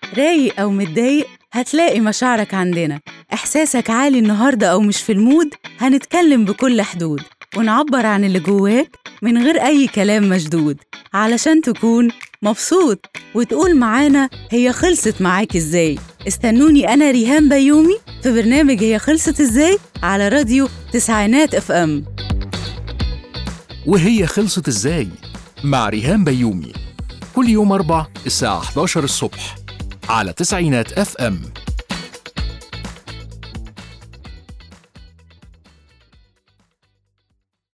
رايق أو متضايق هتلاقي مشاعرك عندنا إحساسك عالي النهاردة أو مش في المود هنتكلم بكل حدود ونعبر عن اللي جواك من غير أي كلام مشدود علشان تكون مبسوط وتقول معانا هي خلصت معاك إزاي استنوني أنا ريهام بيومي في برنامج هي خلصت إزاي على راديو تسعينات اف ام وهي خلصت ازاي مع ريهام بيومي كل يوم أربع الساعة 11 الصبح على تسعينات اف ام